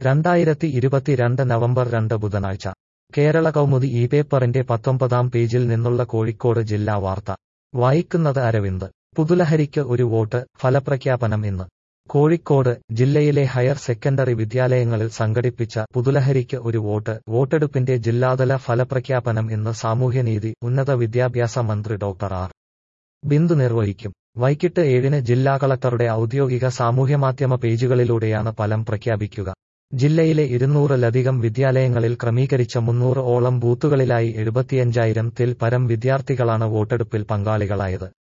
രണ്ടായിരത്തി ഇരുപത്തിരണ്ട് നവംബർ രണ്ട് ബുധനാഴ്ച കേരള കൗമുദി ഈ പേപ്പറിന്റെ പത്തൊമ്പതാം പേജിൽ നിന്നുള്ള കോഴിക്കോട് ജില്ലാ വാർത്ത വായിക്കുന്നത് അരവിന്ദ് പുതുലഹരിക്ക് ഒരു വോട്ട് ഫലപ്രഖ്യാപനം ഇന്ന് കോഴിക്കോട് ജില്ലയിലെ ഹയർ സെക്കൻഡറി വിദ്യാലയങ്ങളിൽ സംഘടിപ്പിച്ച പുതുലഹരിക്ക് ഒരു വോട്ട് വോട്ടെടുപ്പിന്റെ ജില്ലാതല ഫലപ്രഖ്യാപനം ഇന്ന് സാമൂഹ്യനീതി ഉന്നത വിദ്യാഭ്യാസ മന്ത്രി ഡോക്ടർ ആർ ബിന്ദു നിർവഹിക്കും വൈകിട്ട് ഏഴിന് ജില്ലാ കളക്ടറുടെ ഔദ്യോഗിക സാമൂഹ്യമാധ്യമ പേജുകളിലൂടെയാണ് ഫലം പ്രഖ്യാപിക്കുക ജില്ലയിലെ ഇരുന്നൂറിലധികം വിദ്യാലയങ്ങളിൽ ക്രമീകരിച്ച മുന്നൂറ് ഓളം ബൂത്തുകളിലായി എഴുപത്തിയഞ്ചായിരം ത്തിൽ പരം വിദ്യാർത്ഥികളാണ് വോട്ടെടുപ്പിൽ പങ്കാളികളായത്